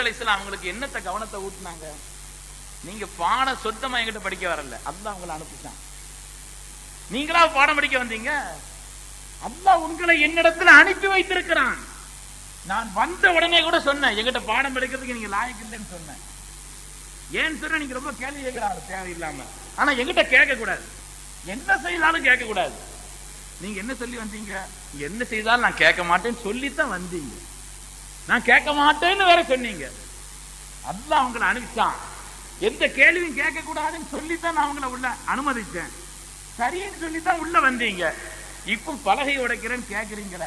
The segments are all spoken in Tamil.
அலைஹிஸ்ஸலாம் அவங்களுக்கு என்னத்த கவனத்தை ஊட்டுனாங்க நீங்க பாடம் சொத்தமா என்கிட்ட படிக்க வரல அல்லாஹ் உங்களை அனுப்பிச்சான் நீங்களா பாடம் படிக்க வந்தீங்க அல்லாஹ் உங்களை என்னிடத்துல அனுப்பி வைத்திருக்கிறான் நான் வந்த உடனே கூட சொன்னேன் எங்கிட்ட பாடம் படிக்கிறதுக்கு நீங்க லாயக்கு இல்லைன்னு சொன்னேன் ஏன் சொன்னா நீங்க ரொம்ப கேள்வி கேட்கிறாங்க தேவையில்லாம ஆனா எங்கிட்ட கேட்க கூடாது என்ன செய்தாலும் கேட்க கூடாது நீங்க என்ன சொல்லி வந்தீங்க என்ன செய்தாலும் நான் கேட்க மாட்டேன்னு சொல்லித்தான் வந்தீங்க நான் கேட்க மாட்டேன்னு வேற சொன்னீங்க அல்லாஹ் உங்களை அனுப்பிச்சான் எந்த கேள்வியும் கேட்க கூடாதுன்னு சொல்லித்தான் நான் உங்களை உள்ள அனுமதிச்சேன் சரின்னு சொல்லித்தான் உள்ள வந்தீங்க இப்போ பலகை உடைக்கிறேன்னு கேக்குறீங்களே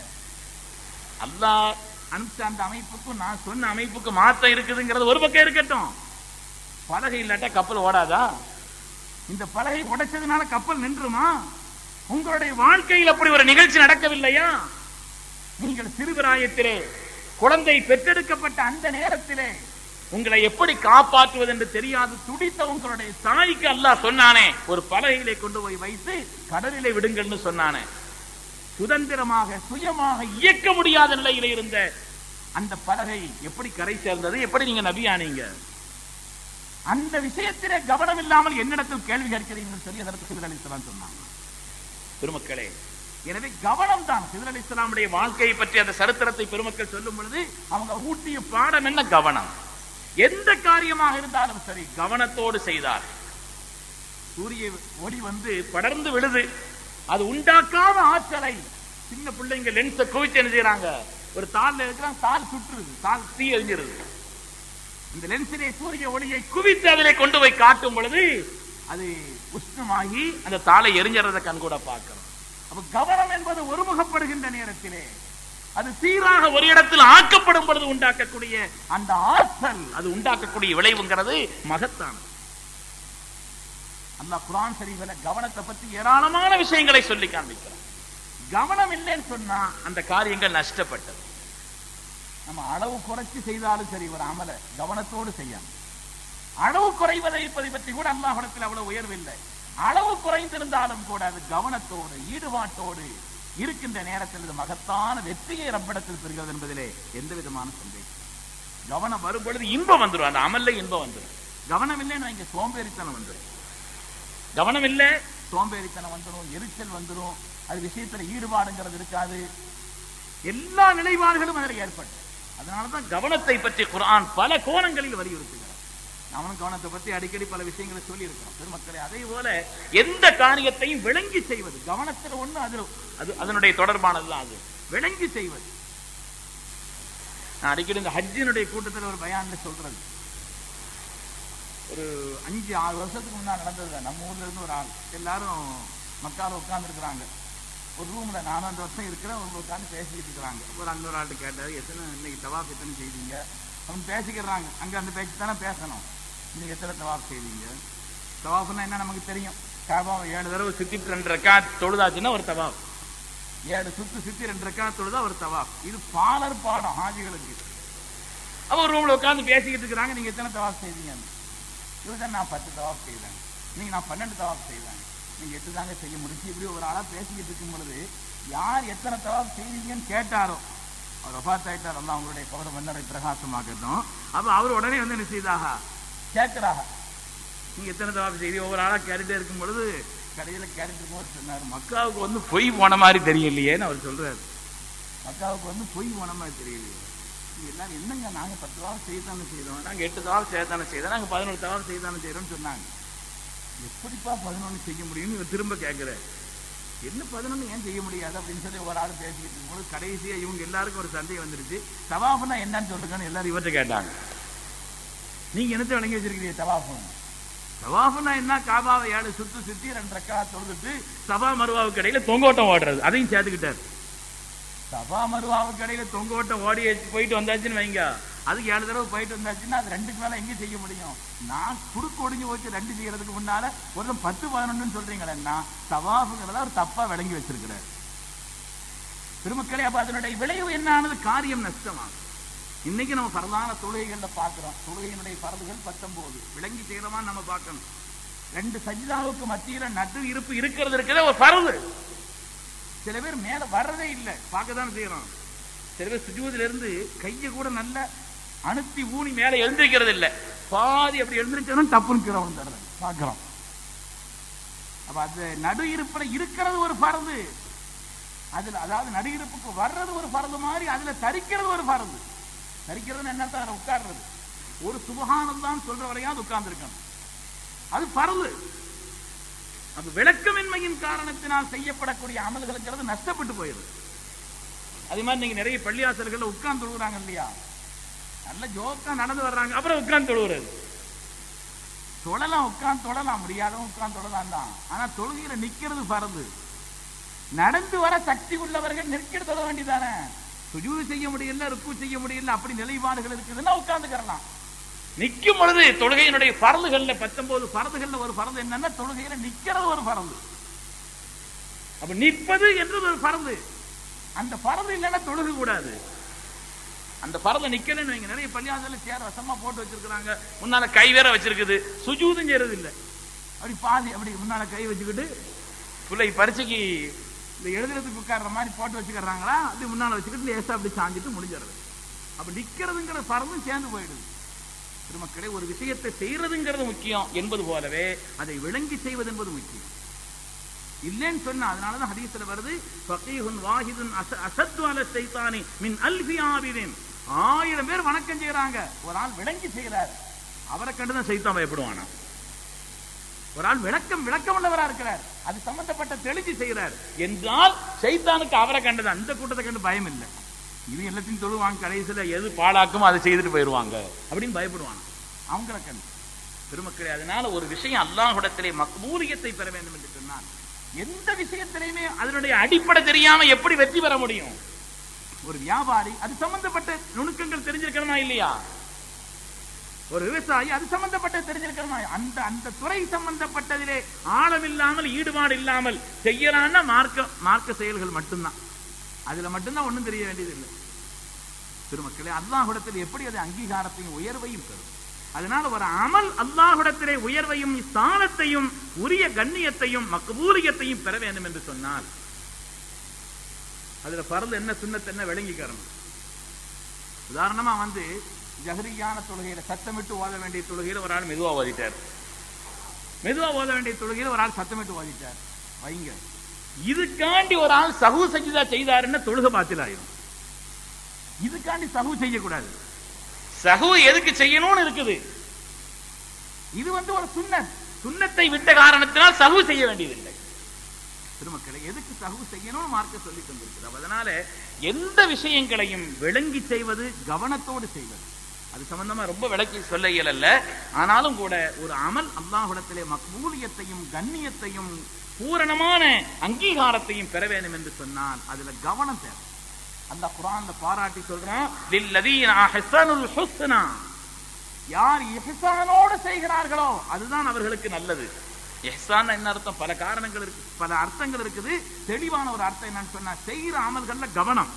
அல்லாஹ் அனுப்பிச்ச அந்த அமைப்புக்கும் நான் சொன்ன அமைப்புக்கு மாற்றம் இருக்குதுங்கிறது ஒரு பக்கம் இருக்கட்டும் பலகை இல்லாட்டா கப்பல் ஓடாதா இந்த பலகை உடைச்சதுனால கப்பல் நின்றுமா உங்களுடைய வாழ்க்கையில் அப்படி ஒரு நிகழ்ச்சி நடக்கவில்லையா நீங்கள் சிறுபிராயத்திலே குழந்தை பெற்றெடுக்கப்பட்ட அந்த நேரத்திலே உங்களை எப்படி காப்பாற்றுவது என்று தெரியாது துடித்த உங்களுடைய தாய்க்கு அல்லாஹ் சொன்னானே ஒரு பலகையிலே கொண்டு போய் வைத்து கடலிலே விடுங்கள்னு சொன்னானே சுதந்திரமாக சுயமாக இயக்க முடியாத நிலையில இருந்த அந்த பலகை எப்படி கரை சேர்ந்தது எப்படி நீங்க நபியானீங்க அந்த விஷயத்திலே கவனம் இல்லாமல் என்னிடத்தில் கேள்வி கேட்கிறீர்கள் சொல்லி அதற்கு சிதர் அலிஸ்லாம் சொன்னாங்க பெருமக்களே எனவே கவனம் தான் சிதர் அலி இஸ்லாமுடைய வாழ்க்கையை பற்றி அந்த சரித்திரத்தை பெருமக்கள் சொல்லும் பொழுது அவங்க ஊட்டிய பாடம் என்ன கவனம் எந்த காரியமாக இருந்தாலும் சரி கவனத்தோடு செய்தார் சூரிய ஒளி வந்து படர்ந்து விழுது அது உண்டாக்காத ஆற்றலை சின்ன பிள்ளைங்க லென்ஸை குவிச்சு என்ன செய்யறாங்க ஒரு தாள்ல இருக்கிறாங்க தாள் சுற்றுது தாள் தீ எரிஞ்சிருது இந்த லென்ஸிலே சூரிய ஒளியை குவித்து அதிலே கொண்டு போய் காட்டும் பொழுது அது உஷ்ணமாகி அந்த தாளை எரிஞ்சறத கண் கூட பார்க்கிறோம் அப்ப கவனம் என்பது ஒருமுகப்படுகின்ற நேரத்திலே அது சீராக ஒரு இடத்தில் ஆக்கப்படும் பொழுது உண்டாக்கக்கூடிய அந்த ஆற்றல் அது உண்டாக்கக்கூடிய விளைவுங்கிறது மகத்தானது அல்லாஹ் குரான் ஷரீஃபில் கவனத்தை பத்தி ஏராளமான விஷயங்களை சொல்லி காண்பிக்கிறான் கவனம் இல்லைன்னு சொன்னா அந்த காரியங்கள் நஷ்டப்பட்டது நம்ம அளவு குறைச்சு செய்தாலும் சரி ஒரு அமல கவனத்தோடு செய்யணும் அளவு குறைவதை இருப்பதை பற்றி கூட அல்லாஹிடத்தில் அவ்வளவு உயர்வில்லை அளவு குறைந்திருந்தாலும் கூட அது கவனத்தோடு ஈடுபாட்டோடு இருக்கின்ற நேரத்தில் இது மகத்தான வெற்றியை ரப்பிடத்தில் பெறுகிறது என்பதிலே எந்த விதமான சந்தேகம் கவனம் வரும் பொழுது இன்பம் வந்துடும் அந்த அமல்ல இன்பம் வந்துடும் கவனம் இல்லைன்னு இங்க சோம்பேறித்தனம் வந்துடும் கவனம் இல்லை சோம்பேறித்தனம் வந்துடும் எரிச்சல் வந்துடும் அது விஷயத்துல ஈடுபாடுங்கிறது இருக்காது எல்லா நிலைப்பாடுகளும் அதில் ஏற்பட்டு அதனாலதான் கவனத்தை பற்றி குர்ஆன் பல கோணங்களில் வலியுறுத்துகிறார் நாமளும் கவனத்தை பற்றி அடிக்கடி பல விஷயங்களை சொல்லி இருக்கிறோம் பெருமக்களே அதே போல எந்த காரியத்தையும் விளங்கி செய்வது கவனத்தில் ஒண்ணு அது அது அதனுடைய தொடர்பானதுதான் அது விளங்கி செய்வது நான் அடிக்கடி இந்த ஹஜ்ஜினுடைய கூட்டத்தில் ஒரு பயான்ல சொல்றது ஒரு அஞ்சு ஆறு வருஷத்துக்கு முன்னாடி நடந்தது நம்ம ஊர்ல இருந்து ஒரு ஆள் எல்லாரும் மக்கால உட்கார்ந்து இருக்கிறாங்க ஒரு ரூம்ல நானும் அந்த வருஷம் இருக்கிறேன் அவங்க உட்காந்து பேசிக்கிட்டு இருக்கிறாங்க ஒரு அன்னொரு ஆள்கிட்ட கேட்டாரு எத்தனை இன்னைக்கு தவாப் எத்தனை செய்வீங்க அவங்க பேசிக்கிறாங்க அங்க அந்த பேச்சு தானே பேசணும் இன்னைக்கு எத்தனை தவாப் செய்வீங்க தவாப்னா என்ன நமக்கு தெரியும் காபாவை ஏழு தடவை சுத்திட்டு ரெண்டு ரக்கா தொழுதாச்சுன்னா ஒரு தவாப் ஏழு சுத்து சுத்தி ரெண்டு ரக்கா தொழுதா ஒரு தவாப் இது பாலர் பாடம் ஹாஜிகளுக்கு அவ ஒரு ரூம்ல உட்காந்து பேசிக்கிட்டு இருக்கிறாங்க நீங்க எத்தனை தவாப் செய்வீங்க இவர் நான் பத்து தவாப் செய்வேன் நீங்க நான் பன்னெண்டு தவாப் செய்வேன் நீங்க எட்டு தாங்க செய்ய முடிச்சு இப்படி ஒரு ஆளா பேசிக்கிட்டு இருக்கும் பொழுது யார் எத்தனை தவாப் செய்வீங்கன்னு கேட்டாரோ அவர் வபாத் ஆயிட்டார் எல்லாம் அவங்களுடைய கவர மன்னரை பிரகாசமாக்கட்டும் அப்ப அவர் உடனே வந்து என்ன செய்தாக கேட்கிறாக நீங்க எத்தனை தவாப் செய்தி ஒவ்வொரு ஆளா கேட்டுட்டே இருக்கும் பொழுது கடையில கேட்டுட்டு போது சொன்னார் மக்காவுக்கு வந்து பொய் போன மாதிரி தெரியலையேன்னு அவர் சொல்றாரு மக்காவுக்கு வந்து பொய் போன மாதிரி தெரியலையே நீங்க எல்லாரும் என்னங்க நாங்க பத்து தவாப் செய்தானே செய்தோம் நாங்க எட்டு தவாப் செய்தானே செய்தோம் நாங்க பதினோரு தவாப் செய்தானே செய்யறோம்னு சொன்னாங்க எப்படிப்பா பதினொன்று செய்ய முடியும்னு இவர் திரும்ப கேட்கிறார் என்ன பதினொன்று ஏன் செய்ய முடியாது அப்படின்னு சொல்லி ஒரு ஆள் பேசிக்கிட்டு இருக்கும்போது கடைசியா இவங்க எல்லாருக்கும் ஒரு சந்தேகம் வந்துருச்சு தவாஃபுனா என்னன்னு சொல்லுங்கன்னு எல்லாரும் இவர்கிட்ட கேட்டாங்க நீங்க என்னத்தை விளங்கி வச்சிருக்கீங்க தவாஃபுன்னு தவாஃபுனா என்ன காபாவை ஏழு சுத்து சுத்தி ரெண்டு ரக்கா தொழுதுட்டு சபா மருவாவுக்கு இடையில தொங்கோட்டம் ஓடுறது அதையும் சேர்த்துக்கிட்டார் சபா மருவாவுக்கு இடையில தொங்கோட்டம் ஓடி போயிட்டு வந்தாச்சுன்னு வைங்க அதுக்கு ஏழு தடவை போயிட்டு வந்தாச்சுன்னா அது ரெண்டுக்கு மேல எங்க செய்ய முடியும் நான் குறுக்கு ஒடிஞ்சு போச்சு ரெண்டு செய்யறதுக்கு முன்னால ஒரு பத்து பதினொன்னு சொல்றீங்களேன்னா தவாஃபுங்கிறத ஒரு தப்பா விளங்கி வச்சிருக்கிறார் பெருமக்களே அப்ப அதனுடைய விளைவு என்னானது காரியம் நஷ்டமாகும் இன்னைக்கு நம்ம பரதான தொழுகைகள்ல பார்க்கிறோம் தொழுகையினுடைய பரதுகள் பத்தொன்பது விளங்கி செய்யறமா நம்ம பார்க்கணும் ரெண்டு சஜிதாவுக்கு மத்தியில நட்டு இருப்பு இருக்கிறது இருக்கிற ஒரு பரது சில பேர் மேல வர்றதே இல்லை பார்க்க தானே செய்யறோம் சில பேர் சுஜூதுல இருந்து கையை கூட நல்ல அனுத்தி ஊனி மேல எழுந்திருக்கிறது இல்ல பாதி அப்படி எழுந்திருக்கணும் டப்புன்னு கீழே விழுந்துடுறது பார்க்கிறோம் அப்ப அது நடு இருப்புல இருக்கிறது ஒரு பரது அதுல அதாவது நடு இருப்புக்கு வர்றது ஒரு பரது மாதிரி அதுல தரிக்கிறது ஒரு பரது தரிக்கிறது என்ன அதுல உட்கார்றது ஒரு சுபகானம் தான் சொல்ற வரையாவது உட்கார்ந்து இருக்கணும் அது பரது அது விளக்கமின்மையின் காரணத்தினால் செய்யப்படக்கூடிய அமல்களுங்கிறது நஷ்டப்பட்டு போயிடுது அதே மாதிரி நீங்க நிறைய பள்ளியாசல்கள் உட்கார்ந்து தொழுகிறாங்க இல்லையா நல்ல ஜோக்கா நடந்து வர்றாங்க அப்புறம் உட்கார்ந்து தொழுகிறது தொழலாம் உட்கார்ந்து தொழலாம் முடியாதவன் உட்கார்ந்து தொழலாம் தான் ஆனா தொழுகையில நிக்கிறது பரது நடந்து வர சக்தி உள்ளவர்கள் நிற்கிற தொழ வேண்டியதானே சுஜூது செய்ய முடியல ருக்கு செய்ய முடியல அப்படி நிலைப்பாடுகள் இருக்குதுன்னா உட்கார்ந்துக்கிறலாம் நிக்கும் பொழுது தொழுகையினுடைய பரதுகள்ல பத்தொன்பது பரதுகள்ல ஒரு பரது என்னன்னா தொழுகையில நிக்கிறது ஒரு பரது அப்ப நிற்பது என்றது ஒரு பரது அந்த பரது இல்லைன்னா தொழுக கூடாது அந்த பரத நிக்கலன்னு வைங்க நிறைய பள்ளியாசல சேர் வசமா போட்டு வச்சிருக்காங்க முன்னால கை வேற வச்சிருக்குது சுஜூதும் செய்யறது இல்ல அப்படி பாதி அப்படி முன்னால கை வச்சுக்கிட்டு பிள்ளை பரீட்சைக்கு இந்த எழுதுறதுக்கு உட்கார்ற மாதிரி போட்டு வச்சுக்கிறாங்களா அப்படி முன்னால வச்சுக்கிட்டு லேசா அப்படி சாஞ்சிட்டு முடிஞ்சிடுறது அப்ப நிக்கிறதுங்கிற பரதும் சேர்ந்து போயிடுது திருமக்களே ஒரு விஷயத்தை செய்யறதுங்கிறது முக்கியம் என்பது போலவே அதை விளங்கி செய்வது என்பது முக்கியம் இல்லைன்னு சொன்னா அதனாலதான் ஹதீஸ்ல வருது ஃபகீஹுன் வாஹிதுன் அஸ அஸத்து அல ஷைத்தானி மின் அல்ஃபி ஆபிதின் ஆயிரம் பேர் வணக்கம் செய்யறாங்க ஒரு ஆள் விளங்கி செய்யறாரு அவரை கண்டுதான் சைத்தான் பயப்படுவானா ஒரு ஆள் விளக்கம் விளக்கம் உள்ளவரா இருக்கிறார் அது சம்பந்தப்பட்ட தெளிஞ்சு செய்யறார் என்றால் சைத்தானுக்கு அவரை கண்டது அந்த கூட்டத்தை கண்டு பயம் இல்லை இது எல்லாத்தையும் தொழுவாங்க கடைசியில எது பாழாக்குமோ அதை செய்துட்டு போயிருவாங்க அப்படின்னு பயப்படுவாங்க அவங்கள கண்டு பெருமக்களே அதனால ஒரு விஷயம் அல்லாஹ்விடத்திலே மக்பூலியத்தை பெற வேண்டும் என்று சொன்னார் எந்த விஷயத்திலையுமே அதனுடைய அடிப்படை தெரியாம எப்படி வெற்றி பெற முடியும் ஒரு வியாபாரி அது சம்பந்தப்பட்ட நுணுக்கங்கள் தெரிஞ்சிருக்கணுமா இல்லையா ஒரு விவசாயி அது சம்பந்தப்பட்ட தெரிஞ்சிருக்கணுமா அந்த அந்த துறை சம்பந்தப்பட்டதிலே ஆழம் இல்லாமல் ஈடுபாடு இல்லாமல் செய்யலான்னா மார்க்க மார்க்க செயல்கள் மட்டும்தான் அதுல மட்டும்தான் ஒண்ணும் தெரிய வேண்டியது இல்லை திருமக்களே அல்லாஹ்விடத்தில் எப்படி அது அங்கீகாரத்தையும் உயர்வையும் பெறும் அதனால ஒரு அமல் அல்லாஹ்விடத்திலே உயர்வையும் ஸ்தானத்தையும் உரிய கண்ணியத்தையும் மக்பூலியத்தையும் பெற வேண்டும் என்று சொன்னால் அதுல பரல் என்ன சுண்ணத்து என்ன விளங்கிக்கிறணும் உதாரணமா வந்து ஜஹரியான தொழுகையில சத்தமிட்டு ஓத வேண்டிய தொழுகையில ஒரு ஆள் மெதுவா ஓதிட்டார் மெதுவா ஓத வேண்டிய தொழுகையில ஒரு ஆள் சத்தமிட்டு ஓதிட்டார் வைங்க இதுக்காண்டி ஒரு ஆள் சகு சஜிதா செய்தாருன்னா தொழுகை பாத்திலாயிரும் இதுக்காண்டி சகு செய்யக்கூடாது சகு எதுக்கு செய்யணும்னு இருக்குது இது வந்து ஒரு சுண்ணத் சுண்ணத்தை விட்ட காரணத்தினால் சகு செய்ய வேண்டியதில்லை திருமக்களை எதுக்கு சகு செய்யணும் மார்க்க சொல்லி தந்திருக்கிறது அதனால எந்த விஷயங்களையும் விளங்கி செய்வது கவனத்தோடு செய்வது அது சம்பந்தமா ரொம்ப விளக்கி சொல்ல இயலல்ல ஆனாலும் கூட ஒரு அமல் அல்லாஹ்விடத்திலே மக்பூலியத்தையும் கண்ணியத்தையும் பூரணமான அங்கீகாரத்தையும் பெற வேண்டும் என்று சொன்னால் அதுல கவனம் தேவை அல்லாஹ் குரான்ல பாராட்டி சொல்றான் லில்லதீன அஹ்ஸனுல் ஹுஸ்னா யார் இஹ்சானோடு செய்கிறார்களோ அதுதான் அவர்களுக்கு நல்லது இஹ்சான் என்ன அர்த்தம் பல காரணங்கள் இருக்கு பல அர்த்தங்கள் இருக்குது தெளிவான ஒரு அர்த்தம் என்னன்னு சொன்னா செய்கிற அமல்கள்ல கவனம்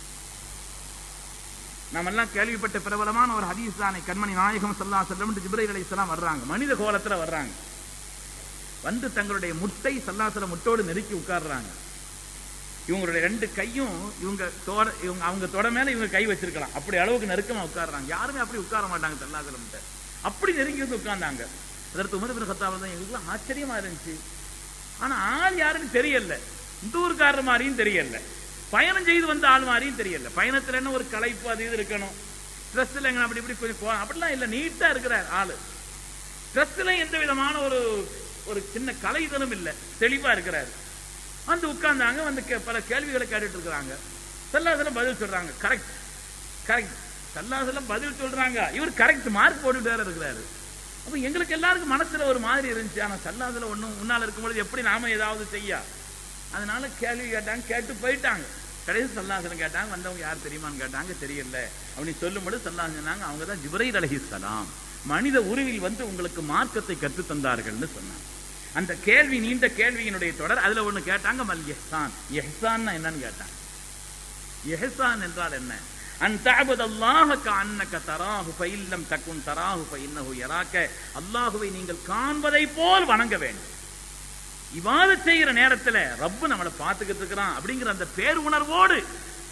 நம்ம எல்லாம் கேள்விப்பட்ட பிரபலமான ஒரு ஹதீஸ் தானே கண்மணி நாயகம் சல்லா செல்லம் ஜிப்ரைல் அலைஹிஸ்ஸலாம் வர்றாங்க மனித கோலத்துல வர்றாங்க வந்து தங்களுடைய முட்டை சல்லாசல முட்டோடு நெருக்கி உட்கார்றாங்க இவங்களுடைய ரெண்டு கையும் இவங்க தோட இவங்க அவங்க தொட மேல இவங்க கை வச்சிருக்கலாம் அப்படி அளவுக்கு நெருக்கமா உட்கார்றாங்க யாருமே அப்படி உட்கார மாட்டாங்க சல்லாசல முட்டை அப்படி நெருங்கி வந்து உட்கார்ந்தாங்க அதற்கு உமர் பின் கத்தாவில் தான் எங்களுக்குலாம் ஆச்சரியமா இருந்துச்சு ஆனா ஆள் யாருன்னு தெரியல இந்த ஊருக்காரர் மாதிரியும் தெரியல பயணம் செய்து வந்த ஆள் மாதிரியும் தெரியல பயணத்துல என்ன ஒரு களைப்பு அது இது இருக்கணும் ட்ரெஸ்ல எங்க அப்படி இப்படி கொஞ்சம் போ- அப்படிலாம் இல்ல நீட்டா இருக்கிறார் ஆளு ட்ரெஸ்ல எந்த விதமான ஒரு ஒரு சின்ன கலைதலும் இல்ல தெளிவா இருக்கிறாரு வந்து உட்கார்ந்தாங்க வந்து கே- பல கேள்விகளை கேட்டுட்டு இருக்கிறாங்க செல்லாசலம் பதில் சொல்றாங்க கரெக்ட் கரெக்ட் செல்லாசலம் பதில் சொல்றாங்க இவர் கரெக்ட் மார்க் போட்டுட்டு வேற இருக்கிறாரு அப்ப எங்களுக்கு எல்லாருக்கும் மனசுல ஒரு மாதிரி இருந்துச்சு ஆனா சல்லாசல ஒண்ணும் முன்னால இருக்கும்பொழுது எப்படி நாம ஏதாவது செய்ய அதனால கேள்வி கேட்டாங்க கேட்டு போயிட்டாங்க கடைசி சல்லாசலம் கேட்டாங்க வந்தவங்க யார் தெரியுமான்னு கேட்டாங்க தெரியல அப்படின்னு சொல்லும்போது சல்லாசலம் சொன்னாங்க அவங்க தான் ஜிப்ரைல் அலைஹிஸ்ஸலாம் மனித உருவில் வந்து உங்களுக்கு மார்க்கத்தை கற்றுத் தந்தார்கள்னு சொன்னாங்க அந்த கேள்வி நீண்ட கேள்வியினுடைய தொடர் அதுல ஒண்ணு கேட்டாங்க மல் எஹ்சான் எஹ்சான்னா என்னன்னு கேட்டாங்க எஹ்சான் என்றால் என்ன அன் தஅபுத அல்லாஹ கஅன்னக தராஹு ஃபஇல்லம் தகுன் தராஹு ஃபஇன்னஹு யராக அல்லாஹ்வை நீங்கள் காண்பதை போல் வணங்க வேண்டும் இவ்வாறு செய்கிற நேரத்துல ரப்பு நம்மளை பார்த்துக்கிட்டு இருக்கிறான் அப்படிங்கிற அந்த பேர் உணர்வோடு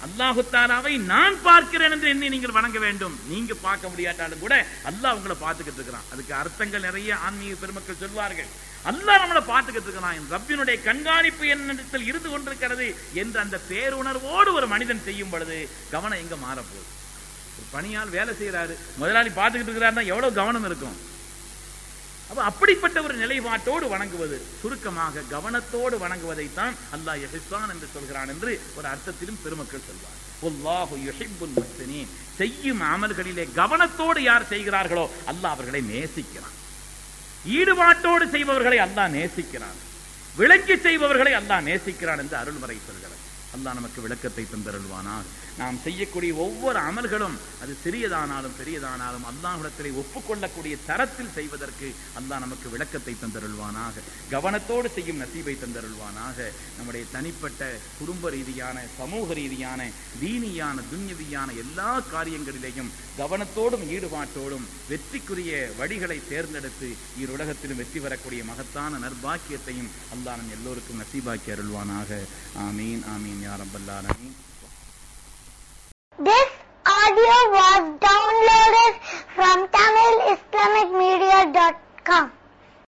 அல்லாஹு தாலாவை நான் பார்க்கிறேன் என்று எண்ணி நீங்கள் வணங்க வேண்டும் நீங்க பார்க்க முடியாட்டாலும் கூட அல்லாஹ் உங்களை பார்த்துக்கிட்டு இருக்கிறான் அதுக்கு அர்த்தங்கள் நிறைய ஆன்மீக பெருமக்கள் சொல்வார்கள் அல்லாஹ் நம்மளை பார்த்துக்கிட்டு இருக்கிறான் என் ரப்பினுடைய கண்காணிப்பு என்னிடத்தில் இருந்து கொண்டிருக்கிறது என்று அந்த பேருணர்வோடு ஒரு மனிதன் செய்யும் பொழுது கவனம் எங்க மாறப்போகுது ஒரு பணியால் வேலை செய்யறாரு முதலாளி பார்த்துக்கிட்டு இருக்கிறாருன்னா எவ்வளவு கவனம் இருக்கும் அப்ப அப்படிப்பட்ட ஒரு நிலைப்பாட்டோடு வணங்குவது சுருக்கமாக கவனத்தோடு வணங்குவதைத்தான் அல்லாஹ் யஹிஸ்ஸான் என்று சொல்கிறான் என்று ஒரு அர்த்தத்திலும் பெருமக்கள் சொல்வார் அல்லாஹு யுஹிப்புல் முஹ்சினீன் செய்யும் அமல்களிலே கவனத்தோடு யார் செய்கிறார்களோ அல்லாஹ் அவர்களை நேசிக்கிறான் ஈடுபாட்டோடு செய்பவர்களை அல்லாஹ் நேசிக்கிறான் விளங்கி செய்பவர்களை அல்லாஹ் நேசிக்கிறான் என்று அருள்முறை சொல்கிறது அல்லாஹ் நமக்கு விளக்கத்தை தந்தருள்வானாக நாம் செய்யக்கூடிய ஒவ்வொரு அமல்களும் அது சிறியதானாலும் பெரியதானாலும் அல்லாஹ்விடத்திலே ஒப்புக்கொள்ளக்கூடிய தரத்தில் செய்வதற்கு அல்லாஹ் நமக்கு விளக்கத்தை தந்தருள்வானாக கவனத்தோடு செய்யும் நசீபை தந்தருள்வானாக நம்முடைய தனிப்பட்ட குடும்ப ரீதியான சமூக ரீதியான தீனியான துன்யவியான எல்லா காரியங்களிலேயும் கவனத்தோடும் ஈடுபாட்டோடும் வெற்றிக்குரிய வழிகளை தேர்ந்தெடுத்து இருலகத்திலும் வெற்றி பெறக்கூடிய மகத்தான நற்பாக்கியத்தையும் அல்லாஹ் நம் எல்லோருக்கும் நசீபாக்கி அருள்வானாக ஆமீன் ஆமீன் யா ரப்பல் ஆலமீன் This audio was